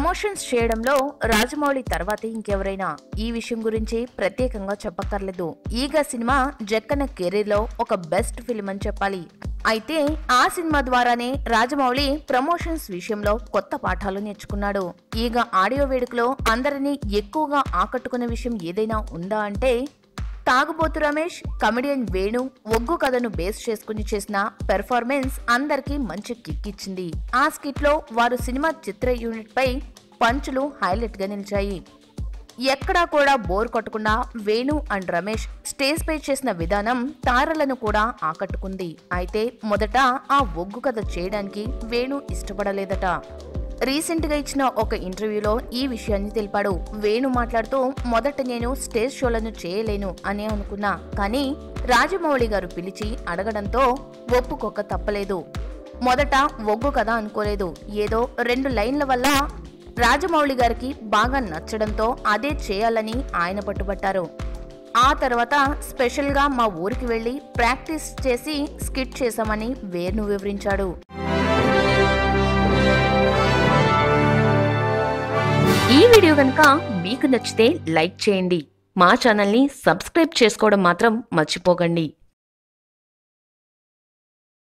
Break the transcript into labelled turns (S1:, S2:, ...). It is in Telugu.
S1: ప్రమోషన్స్ చేయడంలో రాజమౌళి తర్వాతే ఇంకెవరైనా ఈ విషయం గురించి ప్రత్యేకంగా చెప్పక్కర్లేదు ఈగ సినిమా జక్కన కెరీర్ లో ఒక బెస్ట్ ఫిల్మ్ అని చెప్పాలి అయితే ఆ సినిమా ద్వారానే రాజమౌళి ప్రమోషన్స్ విషయంలో కొత్త పాఠాలు నేర్చుకున్నాడు ఈగ ఆడియో వేడుకలో అందరినీ ఎక్కువగా ఆకట్టుకున్న విషయం ఏదైనా ఉందా అంటే తాగుబోతు రమేష్ కమెడియన్ వేణు ఒగ్గు కథను బేస్ చేసుకుని చేసిన పెర్ఫార్మెన్స్ అందరికీ మంచి కిక్ ఇచ్చింది ఆ స్కిట్ లో వారు సినిమా చిత్ర యూనిట్ పై పంచులు హైలైట్ గా నిలిచాయి ఎక్కడా కూడా బోర్ కొట్టకుండా వేణు అండ్ రమేష్ స్టేజ్ పై చేసిన విధానం తారలను కూడా ఆకట్టుకుంది అయితే మొదట ఆ ఒగ్గు కథ చేయడానికి వేణు ఇష్టపడలేదట రీసెంట్ గా ఇచ్చిన ఒక ఇంటర్వ్యూలో ఈ విషయాన్ని తెలిపాడు వేణు మాట్లాడుతూ మొదట నేను స్టేజ్ షోలను చేయలేను అని అనుకున్నా కానీ రాజమౌళి గారు పిలిచి అడగడంతో ఒప్పుకోక తప్పలేదు మొదట ఒగ్గు కథ అనుకోలేదు ఏదో రెండు లైన్ల వల్ల రాజమౌళి గారికి బాగా నచ్చడంతో అదే చేయాలని ఆయన పట్టుబట్టారు ఆ తర్వాత స్పెషల్గా మా ఊరికి వెళ్ళి ప్రాక్టీస్ చేసి స్కిట్ చేశామని వేణు వివరించాడు ఈ వీడియో కనుక మీకు నచ్చితే లైక్ చేయండి మా ఛానల్ని సబ్స్క్రైబ్ చేసుకోవడం మాత్రం మర్చిపోకండి